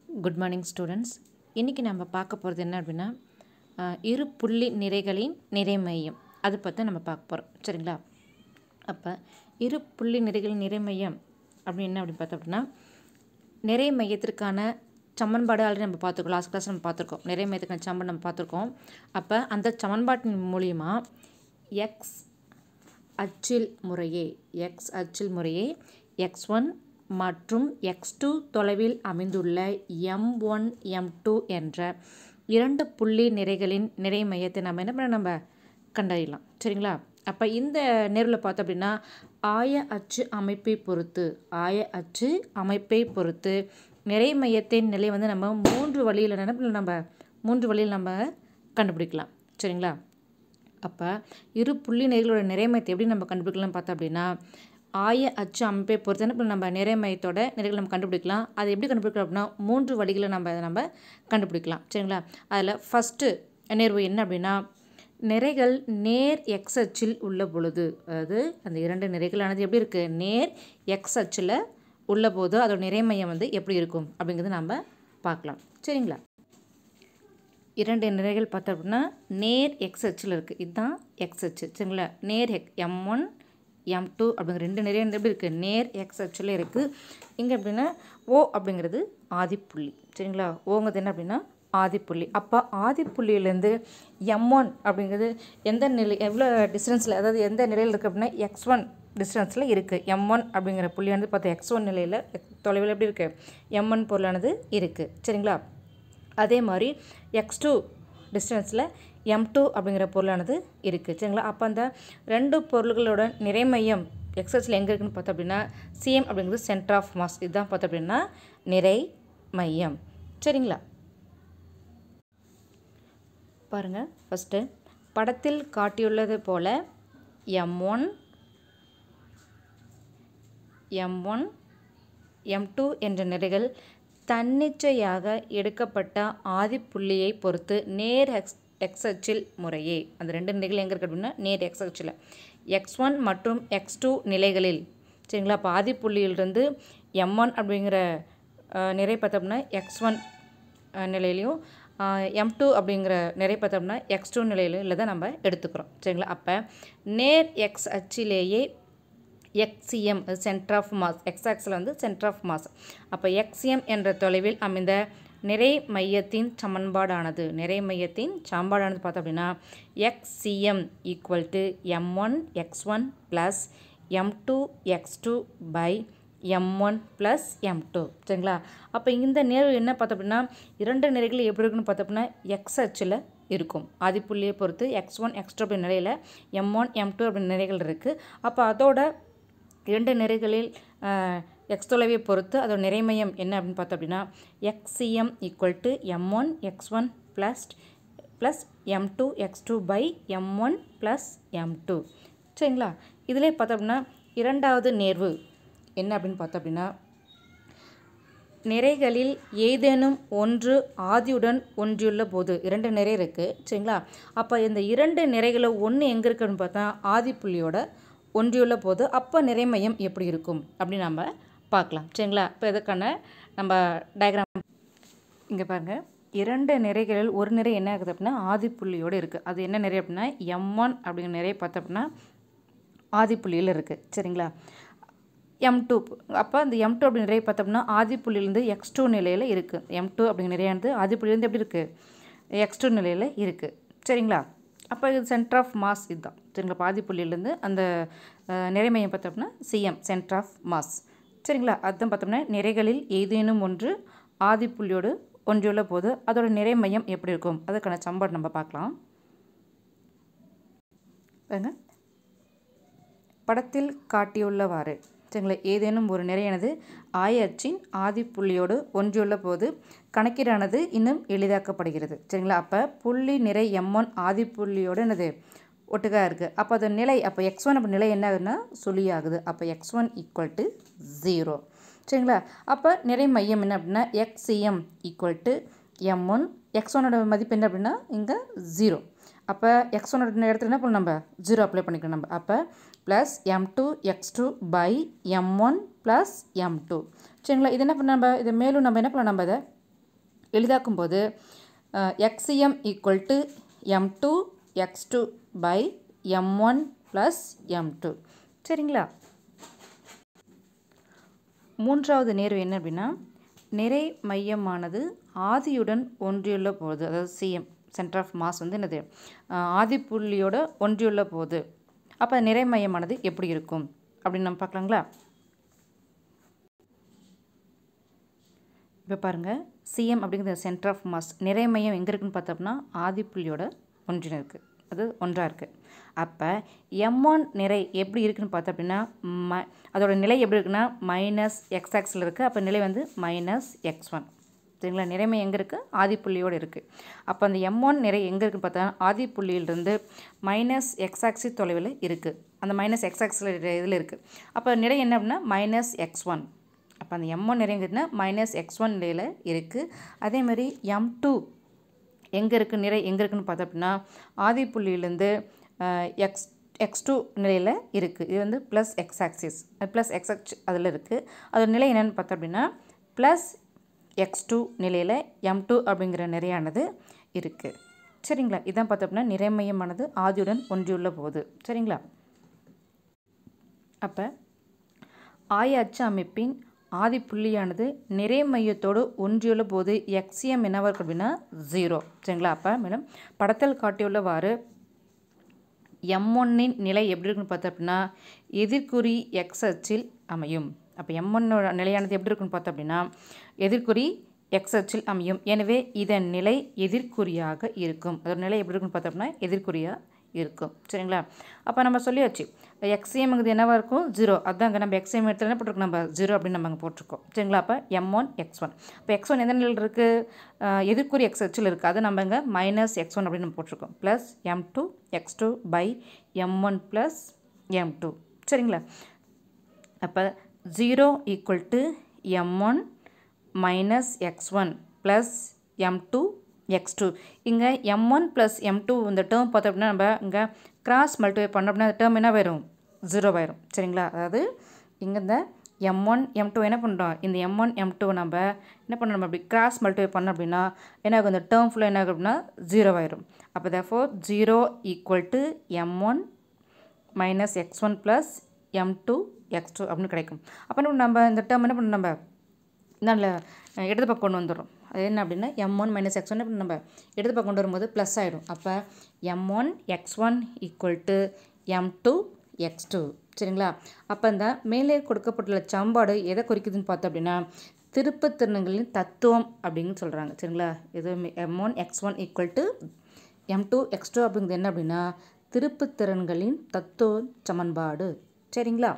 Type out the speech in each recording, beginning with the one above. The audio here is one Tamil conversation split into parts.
குட் மார்னிங் ஸ்டூடெண்ட்ஸ் இன்றைக்கி நம்ம பார்க்க போகிறது என்ன அப்படின்னா அஹ், இரு புள்ளி நிறைகளின் நிறை மையம் அது பற்றி நம்ம பார்க்க போகிறோம் சரிங்களா அப்போ இரு புள்ளி நிறைகளின் நிறை மையம் அப்படின்னு என்ன அப்படின்னு பார்த்தோம் அப்படின்னா நிறை மையத்திற்கான சமன்பாடு ஆல்ரெடி நம்ம பார்த்துருக்கோம் லாஸ்ட் கிளாஸ் நம்ம பார்த்துருக்கோம் நிறை மையத்துக்கான சமன்பாடு நம்ம பார்த்துருக்கோம் அப்போ அந்த சமன்பாட்டின் மூலிமா எக்ஸ் அச்சில் முறையே எக்ஸ் அச்சில் முறையே எக்ஸ் ஒன் மற்றும் எக்ஸ் டூ தொலைவில் அமைந்துள்ள எம் ஒன் எம் டூ என்ற இரண்டு புள்ளி நிறைகளின் நிறை மையத்தை நம்ம என்ன பண்ண நம்ம கண்டறியலாம் சரிங்களா அப்போ இந்த நேரில் பார்த்தோம் அப்படின்னா ஆய அச்சு அமைப்பை பொறுத்து ஆய அச்சு அமைப்பை பொறுத்து நிறை மையத்தின் நிலை வந்து நம்ம மூன்று வழியில் நினைப்பில் நம்ம மூன்று வழியில் நம்ம கண்டுபிடிக்கலாம் சரிங்களா அப்போ இரு புள்ளி நிறைகளோட நிறைமையத்தை எப்படி நம்ம கண்டுபிடிக்கலாம் பார்த்தோம் அப்படின்னா ஆய அச்சு அமைப்பை பொறுத்து என்ன பண்ணலாம் நம்ம நிறைமையத்தோட நிறைகள் நம்ம கண்டுபிடிக்கலாம் அது எப்படி கண்டுபிடிக்கலாம் அப்படின்னா மூன்று வழிகளை நம்ம அதை நம்ம கண்டுபிடிக்கலாம் சரிங்களா அதில் ஃபஸ்ட்டு நேர்வு என்ன அப்படின்னா நிறைகள் நேர் எக்ஸ் அச்சில் உள்ள பொழுது அதாவது அந்த இரண்டு நிறைகளானது எப்படி இருக்குது நேர் எக்ஸ் அச்சில் உள்ள போது அதோட நிறைமையம் வந்து எப்படி இருக்கும் அப்படிங்கிறது நம்ம பார்க்கலாம் சரிங்களா இரண்டு நிறைகள் பார்த்தோம் அப்படின்னா நேர் எக்ஸ் அச்சில் இருக்குது இதுதான் எக்ஸ் அச்சு சரிங்களா நேர் எக் எம் ஒன் எம் டூ அப்படிங்கிற ரெண்டு நிறைய எப்படி இருக்குது நேர் எக்ஸ் அச்சில் இருக்குது இங்கே எப்படின்னா ஓ அப்படிங்கிறது ஆதிப்புள்ளி சரிங்களா ஓங்கிறது என்ன அப்படின்னா ஆதிப்புள்ளி அப்போ ஆதிப்புள்ளியிலேருந்து எம் ஒன் அப்படிங்கிறது எந்த நிலை எவ்வளோ டிஸ்டன்ஸில் அதாவது எந்த நிலையில் இருக்குது அப்படின்னா எக்ஸ் ஒன் டிஸ்டன்ஸில் இருக்குது எம் ஒன் அப்படிங்கிற புள்ளியானது பார்த்தா எக்ஸ் ஒன் நிலையில் தொலைவில் எப்படி இருக்குது எம் ஒன் பொருளானது இருக்குது சரிங்களா அதே மாதிரி எக்ஸ் டூ டிஸ்டன்ஸில் எம் டூ அப்படிங்கிற பொருளானது இருக்குது சரிங்களா அப்போ அந்த ரெண்டு பொருள்களோட நிறைமையம் எக்ஸஸில் எங்கே இருக்குன்னு பார்த்தோம் அப்படின்னா சிஎம் அப்படிங்கிறது சென்டர் ஆஃப் மாஸ் இதுதான் பார்த்தோம் அப்படின்னா நிறை மையம் சரிங்களா பாருங்கள் ஃபஸ்ட்டு படத்தில் காட்டியுள்ளது போல M one M one M two என்ற நிறைகள் தன்னிச்சையாக எடுக்கப்பட்ட ஆதிப்புள்ளியை பொறுத்து நேர் எக்ஸ் எக்ஸ் அச்சில் முறையே அந்த ரெண்டு நிலைகள் எங்கே இருக்குது அப்படின்னா நேர் எக்ஸ் அச்சில் எக்ஸ் ஒன் மற்றும் எக்ஸ் டூ நிலைகளில் சரிங்களா அப்போ ஆதிப்புள்ளியிலிருந்து எம் ஒன் அப்படிங்கிற அஹ், நிறை பார்த்தோம்னா எக்ஸ் ஒன் நிலையிலையும் எம் டூ அப்படிங்கிற நிறை பார்த்தோம்னா எக்ஸ் டூ நிலையிலும் இல்லை தான் நம்ம எடுத்துக்கிறோம் சரிங்களா அப்போ நேர் எக்ஸ் அச்சிலேயே X C M centre of mass X ஆக்ஸில் வந்து சென்டர் ஆஃப் மாஸ் அப்போ எக்ஸிஎம் என்ற தொலைவில் அமைந்த நிறை மையத்தின் சமன்பாடானது நிறை மையத்தின் சமன்பாடானது பார்த்தோம் அப்படின்னா X CM equal to M one X one plus M two X two by M one plus M two சரிங்களா அப்போ இந்த நேர்வு என்ன பார்த்தோம் அப்படின்னா இரண்டு நிறைகள் எப்படி இருக்குன்னு பார்த்தோம் அப்படின்னா எக்ஸ் அச்சில் இருக்கும் ஆதிப்புள்ளியை பொறுத்து எக்ஸ் ஒன் எக்ஸ் டூ அப்படி நிலையில் எம் ஒன் எம் டூ அப்படி நிறைகள் இருக்குது அப்போ அதோட இரண்டு நிறைகளில் எக்ஸ் தொலைவை பொறுத்து அதோட நிறைமையம் என்ன அப்படின்னு பார்த்தோம் அப்படின்னா X CM equal to M one X one plus plus M two X two by M one plus M two சரிங்களா இதிலே பார்த்தோம் அப்படின்னா இரண்டாவது நேர்வு என்ன அப்படின்னு பார்த்தோம் அப்படின்னா நிறைகளில் ஏதேனும் ஒன்று ஆதியுடன் ஒன்றியுள்ள போது இரண்டு நிறை இருக்குது சரிங்களா அப்போ இந்த இரண்டு நிறைகளில் ஒன்று எங்கே இருக்குன்னு பார்த்தா ஆதிப்புள்ளியோட ஒன்றியுள்ள போது அப்போ நிறைமையம் எப்படி இருக்கும் அப்படின்னு நம்ம பார்க்கலாம் சரிங்களா இப்போ இதுக்கான நம்ம டயக்ராம் இங்கே பாருங்கள் இரண்டு நிறைகளில் ஒரு நிறை என்ன ஆகுது அப்படின்னா ஆதிப்புள்ளியோடு இருக்குது அது என்ன நிறை அப்படின்னா எம் ஒன் அப்படிங்கிற நிறைய பார்த்தோம் அப்படின்னா ஆதிப்புள்ளியில் இருக்குது சரிங்களா எம் டூ அப்போ அந்த எம் டூ அப்படி நிறைய பார்த்தோம்னா ஆதிப்புள்ளியிலேருந்து எக்ஸ் டூ நிலையில் இருக்குது எம் டூ அப்படிங்கிற நிறையானது ஆதிப்புள்ளியிலேருந்து எப்படி இருக்குது எக்ஸ் டூ நிலையில் இருக்குது சரிங்களா அப்போ இது சென்டர் ஆஃப் மாஸ் இதுதான் சரிங்களா அப்ப ஆதிப்புள்ளியிலேருந்து அந்த அஹ், நிறைமையம் பார்த்தோம்னா சிஎம் சென்டர் ஆஃப் மாஸ் சரிங்களா அதுதான் பார்த்தோம்னா நிறைகளில் ஏதேனும் ஒன்று ஆதிப்புள்ளியோடு ஒன்றியுள்ள போது அதோட நிறை மையம் எப்படி இருக்கும் அதுக்கான சம்பாடு நம்ம பார்க்கலாம் பாருங்க படத்தில் காட்டியுள்ளவாறு சரிங்களா ஏதேனும் ஒரு நிறையானது ஆய அச்சின் ஆதிப்புள்ளியோடு ஒன்றியுள்ள போது கணக்கீடானது இன்னும் எளிதாக்கப்படுகிறது சரிங்களா அப்போ புள்ளி நிறை எம் ஒன் ஆதிப்புள்ளியோடு என்னது ஒட்டுக்கா இருக்குது அப்போ அது நிலை அப்போ எக்ஸ் ஒன் அப்போ நிலை என்ன ஆகுதுன்னா சுழியாகுது அப்போ X one equal to zero சரிங்களா அப்போ நிறை மையம் என்ன அப்படின்னா X CM equal to M one X ஒனோட மதிப்பு என்ன அப்படின்னா இங்கே ஜீரோ அப்போ எக்ஸ் ஒனோட இடத்துல என்ன பண்ணணும் நம்ம ஜீரோ அப்ளை பண்ணிக்கணும் நம்ம அப்போ plus M two X two by M one plus M two சரிங்களா இது என்ன பண்ண நம்ம இதை மேலும் நம்ம என்ன பண்ணலாம் நம்ம இதை எளிதாக்கும் போது X CM equal to M two X two by M one plus M two சரிங்களா மூன்றாவது நேர்வு என்ன அப்படின்னா நிறை மையமானது ஆதியுடன் ஒன்றியுள்ள போது அதாவது சிஎம் சென்டர் ஆஃப் மாஸ் வந்து என்னது ஆஹ் ஆதி புள்ளியோட ஒன்றியுள்ள போது அப்போ நிறை மையமானது எப்படி இருக்கும் அப்படின்னு நம்ம பார்க்கலாங்களா இப்போ பாருங்கள் சிஎம் அப்படிங்கிறது சென்டர் ஆஃப் மாஸ் நிறை மையம் எங்கே இருக்குன்னு பார்த்தோம்னா ஆதி புள்ளியோட ஒன்றின இருக்குது அது ஒன்றாக இருக்குது அப்போ எம் ஒன் நிறை எப்படி இருக்குன்னு பார்த்தோம் அப்படின்னா ம அதோட நிலை எப்படி இருக்குன்னா மைனஸ் எக்ஸ் ஆக்ஸில் இருக்குது அப்போ நிலை வந்து மைனஸ் எக்ஸ் ஒன் சரிங்களா நிறைமை எங்கே இருக்குது ஆதிப்புள்ளியோடு இருக்குது அப்போ அந்த எம் ஒன் நிறை எங்கே இருக்குன்னு பார்த்தா ஆதிப்புள்ளியிலிருந்து மைனஸ் எக்ஸ் ஆக்சி தொலைவில் இருக்குது அந்த மைனஸ் எக்ஸ் ஆக்சில் இதில் இருக்குது அப்போ நிறை என்ன அப்படின்னா மைனஸ் எக்ஸ் ஒன் அப்போ அந்த எம் ஒன் நிறைங்கிறதுனா மைனஸ் எக்ஸ் ஒன் நிலையில் இருக்குது அதேமாதிரி எம் டூ எங்கே இருக்குது நிறை எங்கே இருக்குன்னு பார்த்தோம் அப்படின்னா ஆதிப்புள்ளியிலேருந்து எக்ஸ் எக்ஸ் டூ நிலையில் இருக்குது இது வந்து plus x axis plus x axis அதில் இருக்குது அதோட நிலை என்னென்னு பார்த்தோம் அப்படின்னா ப்ளஸ் எக்ஸ் டூ நிலையில் எம் டூ அப்படிங்கிற நிறையானது இருக்குது சரிங்களா இதான் பார்த்தோம் அப்படின்னா நிறைமையமானது ஆதியுடன் ஒன்றியுள்ள போது சரிங்களா அப்போ ஆய அச்சு அமைப்பின் ஆதி புள்ளியானது நிறை மையத்தோடு ஒன்றியுள்ள போது எக்ஸியம் என்னவா இருக்கு அப்படின்னா ஜீரோ சரிங்களா அப்போ மேடம் படத்தில் காட்டியுள்ளவாறு எம் ஒன்னின் நிலை எப்படி இருக்குன்னு பார்த்தோம் அப்படின்னா எதிர்குறி எக்ஸ் அச்சில் அமையும் அப்போ எம் ஒன்னோட நிலையானது எப்படி இருக்குன்னு பார்த்தோம் அப்படின்னா எதிர்குறி எக்ஸ் அச்சில் அமையும் எனவே இதன் நிலை எதிர்குறியாக இருக்கும் அதோட நிலை எப்படி இருக்குன்னு பார்த்தோம்னா எதிர்குறியாக இருக்கும் சரிங்களா அப்போ நம்ம சொல்லியாச்சு எக்ஸிஎம்ங்கிறது என்னவா இருக்கும் ஜீரோ அதாங்க நம்ம எக்ஸிஎம் எடுத்து என்ன போட்டிருக்கோம் நம்ம ஜீரோ அப்படின்னு நம்ம அங்கே போட்டிருக்கோம் சரிங்களா அப்போ எம் ஒன் எக்ஸ் ஒன் இப்போ எக்ஸ் ஒன் எந்த நிலையில் இருக்குது எதிர்க்குறி எக்ஸ் ஹெச்சில் இருக்குது அதை நம்ம இங்கே மைனஸ் எக்ஸ் ஒன் அப்படின்னு நம்ம போட்டிருக்கோம் plus M two X two by M one plus M two சரிங்களா அப்போ zero equal to M one minus x one plus M two X two இங்கே m one plus M two இந்த டேர்ம் பார்த்தோம் அப்படின்னா நம்ம இங்கே கிராஸ் மல்டிஃபை பண்ணோம் அப்படின்னா அந்த டேர்ம் என்ன ஆயிரும் ஜீரோ ஆயிரும் சரிங்களா அதாவது இங்கே இந்த எம் ஒன் எம் டூ என்ன பண்ணுறோம் இந்த எம் ஒன் எம் டூ நம்ம என்ன பண்ணுறோம் அப்படி கிராஸ் மல்டிஃபை பண்ணோம் அப்படின்னா என்ன ஆகும் இந்த டேர்ம் ஃபுல்லாக என்ன ஆகும் அப்படின்னா ஜீரோ ஆயிரும் அப்போ therefore zero equal to M one minus x one plus M two X two அப்படின்னு கிடைக்கும் அப்போ என்ன நம்ம இந்த டேர்ம் என்ன பண்ணணும் நம்ம நல்ல இடது பக்கம் கொண்டு வந்துடும் அது என்ன அப்படின்னா m one minus x one நம்ம இடது பக்கம் கொண்டு வரும்போது ப்ளஸ் ஆகிடும் அப்போ m one X one equal to M two X two சரிங்களா அப்போ இந்த மேலே கொடுக்கப்பட்டுள்ள சம்பாடு எதை குறிக்குதுன்னு பார்த்தோம் அப்படின்னா திருப்புத்திறன்களின் தத்துவம் அப்படின்னு சொல்கிறாங்க சரிங்களா இது m one X one equal to M two X two அப்படிங்கிறது என்ன அப்படின்னா திருப்புத்திறன்களின் தத்துவ சமன்பாடு சரிங்களா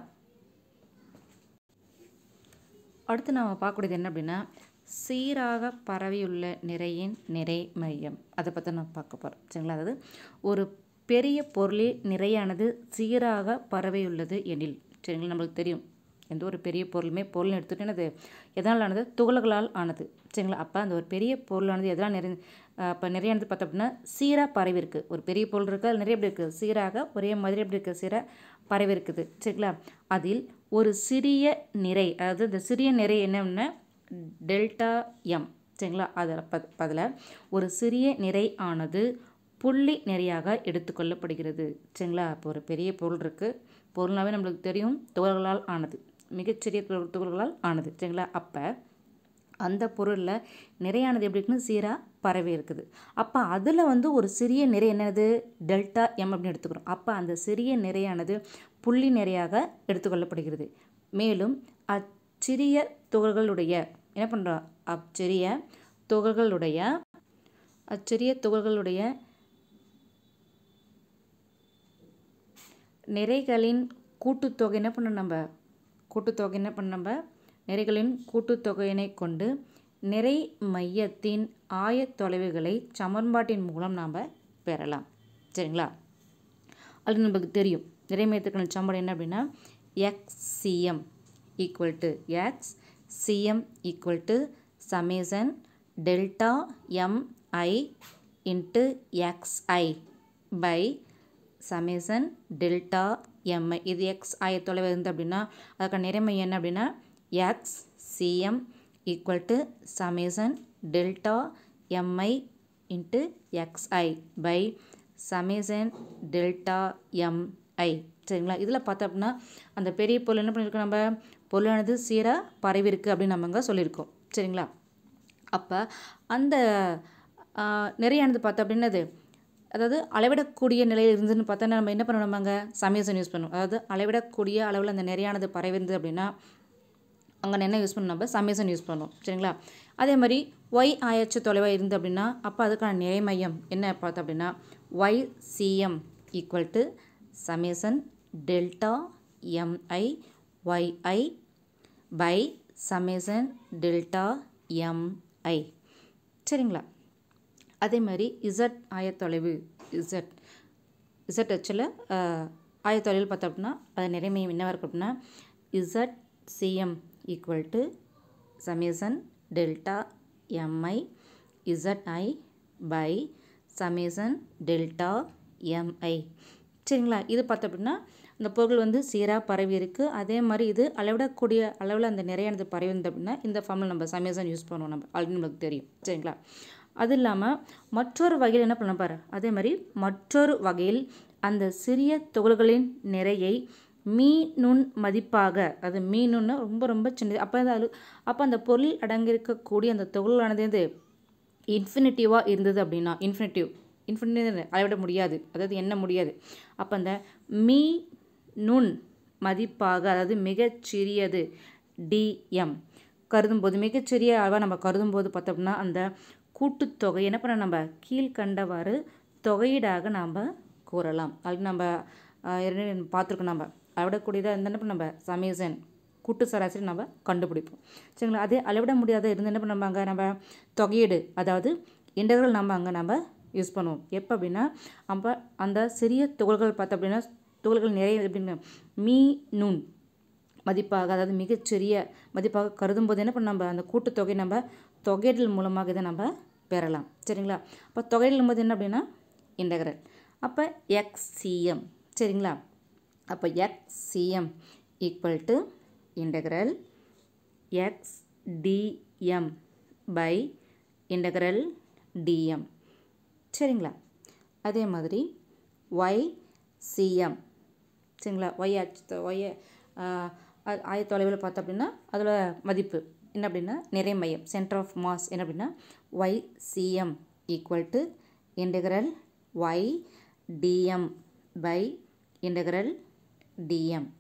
அடுத்து நாம் பார்க்கக்கூடியது என்ன அப்படின்னா சீராக பரவியுள்ள நிறையின் நிறை மையம் அதை பற்றி நான் பார்க்க போகிறோம் சரிங்களா அதாவது ஒரு பெரிய பொருளில் நிறையானது சீராக பரவியுள்ளது எனில் சரிங்களா நம்மளுக்கு தெரியும் எந்த ஒரு பெரிய பொருளுமே பொருள் எடுத்துகிட்டு என்னது எதனால் ஆனது துகள்களால் ஆனது சரிங்களா அப்போ அந்த ஒரு பெரிய பொருளானது எதனால் நிறை அப்போ நிறையானது பார்த்தோம் அப்படின்னா சீராக பரவி இருக்குது ஒரு பெரிய பொருள் இருக்குது அது நிறைய எப்படி இருக்குது சீராக ஒரே மாதிரி எப்படி இருக்குது சீராக பரவி இருக்குது சரிங்களா அதில் ஒரு சிறிய நிறை அதாவது இந்த சிறிய நிறை என்னன்னா டெல்டா எம் சரிங்களா அதில் ப அதில் ஒரு சிறிய நிறை ஆனது புள்ளி நிறையாக எடுத்துக்கொள்ளப்படுகிறது சரிங்களா இப்போ ஒரு பெரிய பொருள் இருக்குது பொருள்னாவே நம்மளுக்கு தெரியும் துகள்களால் ஆனது மிகச்சிறிய துகள் துகள்களால் ஆனது சரிங்களா அப்போ அந்த பொருளில் நிறையானது எப்படி இருக்குன்னு சீராக பரவி இருக்குது அப்போ அதில் வந்து ஒரு சிறிய நிறை என்னது டெல்டா எம் அப்படின்னு எடுத்துக்கிறோம் அப்போ அந்த சிறிய நிறையானது புள்ளி நிறையாக எடுத்துக்கொள்ளப்படுகிறது மேலும் அச்சிறிய துகள்களுடைய என்ன பண்ணுறோம் அச்சிறிய துகள்களுடைய அச்சிறிய துகள்களுடைய நிறைகளின் கூட்டுத்தொகை என்ன பண்ணணும் நம்ம கூட்டுத்தொகை என்ன பண்ண நம்ம நிறைகளின் கூட்டுத்தொகையினை கொண்டு நிறை மையத்தின் ஆயத்தொலைவுகளை சமன்பாட்டின் மூலம் நாம் பெறலாம் சரிங்களா அது நமக்கு தெரியும் நிறை மையத்துக்கான சமன்பாடு என்ன அப்படின்னா x CM equal to x CM equal to summation delta m i into x i by summation delta m i இது எக்ஸ் ஆயத்தொலைவு இருந்து அப்படின்னா அதுக்கான நிறைமை என்ன அப்படின்னா x CM equal to summation delta m i into x i by summation delta m i சரிங்களா இதில் பார்த்தோம் அப்படின்னா அந்த பெரிய பொருள் என்ன பண்ணியிருக்கோம் நம்ம பொருளானது சீராக பரவி இருக்கு அப்படின்னு நம்ம இங்கே சொல்லியிருக்கோம் சரிங்களா அப்போ அந்த நிறையானது பார்த்தோம் அப்படின்னது அதாவது அளவிடக்கூடிய நிலையில் இருந்துன்னு பார்த்தா நம்ம என்ன பண்ணணும் நம்ம அங்கே சமேசன் யூஸ் பண்ணுவோம் அதாவது அளவிடக்கூடிய அளவில் அந்த நிறையானது பரவிருந்து அப்படின்னா அங்கே என்ன யூஸ் பண்ணணும் நம்ம சமேசன் யூஸ் பண்ணுவோம் சரிங்களா அதே மாதிரி ஒய் ஆயச்சு தொலைவாக இருந்து அப்படின்னா அப்போ அதுக்கான நிறை மையம் என்ன பார்த்தோம் அப்படின்னா y CM equal to summation delta m i y i by summation delta m i சரிங்களா அதே மாதிரி இசட் ஆயத்தொலைவு இசட் இசட் அச்சில் ஆயத்தொலைவில் பார்த்தோம் அப்படின்னா அது நிறைமையும் என்னவாக இருக்கும் அப்படின்னா z CM equal to summation delta m i z i by summation delta m i சரிங்களா இது பார்த்தோம் அப்படின்னா இந்த பொருள் வந்து சீராக பரவி இருக்குது அதே மாதிரி இது அளவிடக்கூடிய அளவில் அந்த நிறையானது பரவி இருந்தது அப்படின்னா இந்த ஃபார்மில் நம்ம சமேசன் யூஸ் பண்ணுவோம் நம்ம ஆல்ரெடி நம்மளுக்கு தெரியும் சரிங்களா அது இல்லாமல் மற்றொரு வகையில் என்ன பண்ண பாரு அதே மாதிரி மற்றொரு வகையில் அந்த சிறிய துகள்களின் நிறையை மீ நுண் மதிப்பாக அது மீ நுண்ணு ரொம்ப ரொம்ப சின்னது அப்போ அது அப்போ அந்த பொருள் அடங்கியிருக்கக்கூடிய அந்த துகளானது வந்து இன்ஃபினிட்டிவாக இருந்தது அப்படின்னா இன்ஃபினிட்டிவ் இன்ஃபினிட்டி அளவிட முடியாது அதாவது என்ன முடியாது அப்போ அந்த மீ நுண் மதிப்பாக அதாவது மிகச்சிறியது டிஎம் கருதும்போது மிகச்சிறிய அளவாக நம்ம கருதும்போது பார்த்தோம்னா அந்த கூட்டுத்தொகை என்ன பண்ண நம்ம கீழ்கண்டவாறு தொகையீடாக நாம் கூறலாம் அது நம்ம ஏற்கனவே பார்த்துருக்கோம் நம்ம அளவிடக்கூடியதாக இருந்தால் என்ன பண்ண நம்ம சமேசன் கூட்டு சராசரி நம்ம கண்டுபிடிப்போம் சரிங்களா அதே அளவிட முடியாத இருந்து என்ன பண்ண அங்கே நம்ம தொகையீடு அதாவது இன்டகரல் நம்ம அங்கே நம்ம யூஸ் பண்ணுவோம் எப்போ அப்படின்னா அப்போ அந்த சிறிய துகள்கள் பார்த்தோம் அப்படின்னா துகள்கள் நிறைய எப்படின்னு மீ நுண் மதிப்பாக அதாவது மிகச்சிறிய மதிப்பாக கருதும் போது என்ன பண்ண நம்ம அந்த கூட்டுத்தொகை நம்ம தொகையிடல் மூலமாக இதை நம்ம பெறலாம் சரிங்களா அப்போ தொகையிடல் போது என்ன அப்படின்னா இன்டகரல் அப்போ எக்ஸ்சிஎம் சரிங்களா அப்போ x CM equal to integral x DM by integral DM சரிங்களா அதே மாதிரி ஒய் சிஎம் சரிங்களா ஒய் அச்சு ஒய் ஆயத்தொலைவில் பார்த்தோம் அப்படின்னா அதில் மதிப்பு என்ன அப்படின்னா நிறை மையம் சென்டர் ஆஃப் மாஸ் என்ன அப்படின்னா y CM equal to integral y DM by integral DM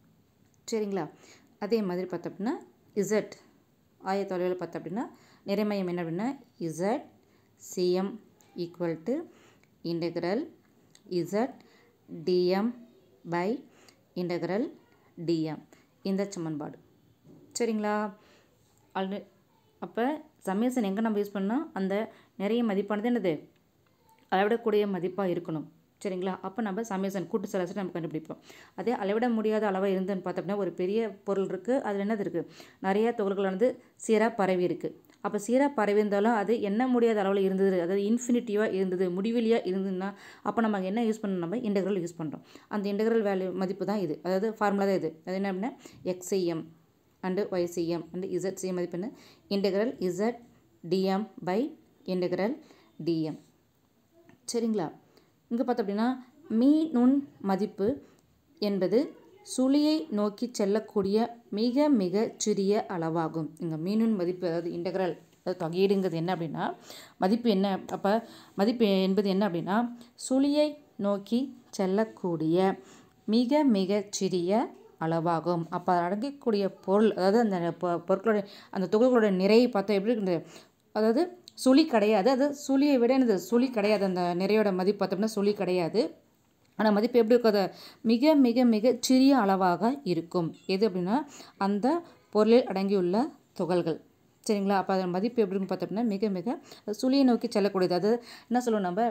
சரிங்களா அதே மாதிரி பார்த்தோம் அப்படின்னா இசட் ஆயத்தொலைவில் பார்த்தோம் அப்படின்னா நிறைமையம் என்ன அப்படின்னா z CM equal to integral z DM by integral DM இந்த சமன்பாடு சரிங்களா ஆல்ரெடி அப்போ சமேசன் எங்கே நம்ம யூஸ் பண்ணால் அந்த நிறைய மதிப்பானது என்னது அளவிடக்கூடிய மதிப்பாக இருக்கணும் சரிங்களா அப்போ நம்ம சமேசன் கூட்டு சராசரி நம்ம கண்டுபிடிப்போம் அதே அளவிட முடியாத அளவாக இருந்துன்னு பார்த்தோம்னா ஒரு பெரிய பொருள் இருக்குது அதில் என்னது இருக்குது நிறைய துகள்களானது சீராக பரவி இருக்குது அப்போ சீராக பரவி இருந்தாலும் அது எண்ண முடியாத அளவில் இருந்தது அதாவது இன்ஃபினிட்டிவாக இருந்தது முடிவெளியாக இருந்ததுன்னா அப்போ நம்ம என்ன யூஸ் பண்ணணும் நம்ம இன்டெக்ரல் யூஸ் பண்ணுறோம் அந்த இன்டெக்ரல் வேல்யூ மதிப்பு தான் இது அதாவது ஃபார்முலா தான் இது அது என்ன அப்படின்னா x CM and y CM and z CM மதிப்பு என்ன integral z DM by integral DM சரிங்களா இங்கே பார்த்தோம் அப்படின்னா மீ நுண் மதிப்பு என்பது சுழியை நோக்கி செல்லக்கூடிய மிக மிக சிறிய அளவாகும் இங்கே மீனுன் மதிப்பு அதாவது இன்டெக்ரல் அதாவது தொகையீடுங்கிறது என்ன அப்படின்னா மதிப்பு என்ன அப்போ மதிப்பு என்பது என்ன அப்படின்னா சுழியை நோக்கி செல்லக்கூடிய மிக மிக சிறிய அளவாகும் அப்போ அடங்கக்கூடிய பொருள் அதாவது அந்த பொ- பொருட்களோட அந்த துகள்களோட நிறை பார்த்தா எப்படி இருக்குது அதாவது சுழி கிடையாது அது சுழியை விட எனது சுழி கிடையாது அந்த நிறையோட மதிப்பு பார்த்தோம்னா சுழி கிடையாது ஆனால் மதிப்பு எப்படி இருக்கும் அது மிக மிக மிக சிறிய அளவாக இருக்கும் எது அப்படின்னா அந்த பொருளில் அடங்கியுள்ள துகள்கள் சரிங்களா அப்போ அதன் மதிப்பு எப்படி இருக்கும் பார்த்தோம்னா மிக மிக சுழியை நோக்கி செல்லக்கூடியது அது என்ன சொல்லுவோம் நம்ம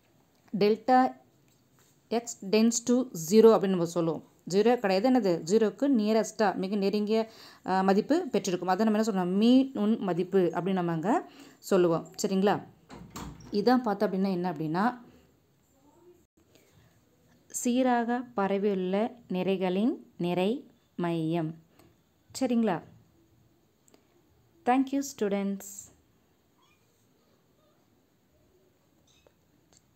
delta x tends to zero அப்படின்னு நம்ம சொல்லுவோம் ஜீரோ கிடையாது என்னது ஜீரோக்கு நியரஸ்ட்டாக மிக நெருங்கிய அஹ், மதிப்பு பெற்றிருக்கும் அதை நம்ம என்ன சொல்லுவோம் மீ நுண் மதிப்பு அப்படின்னு நம்ம அங்கே சொல்லுவோம் சரிங்களா இதான் பார்த்தோம் அப்படின்னா என்ன அப்படின்னா சீராக பரவியுள்ள நிறைகளின் நிறை மையம் சரிங்களா தேங்க்யூ ஸ்டூடெண்ட்ஸ்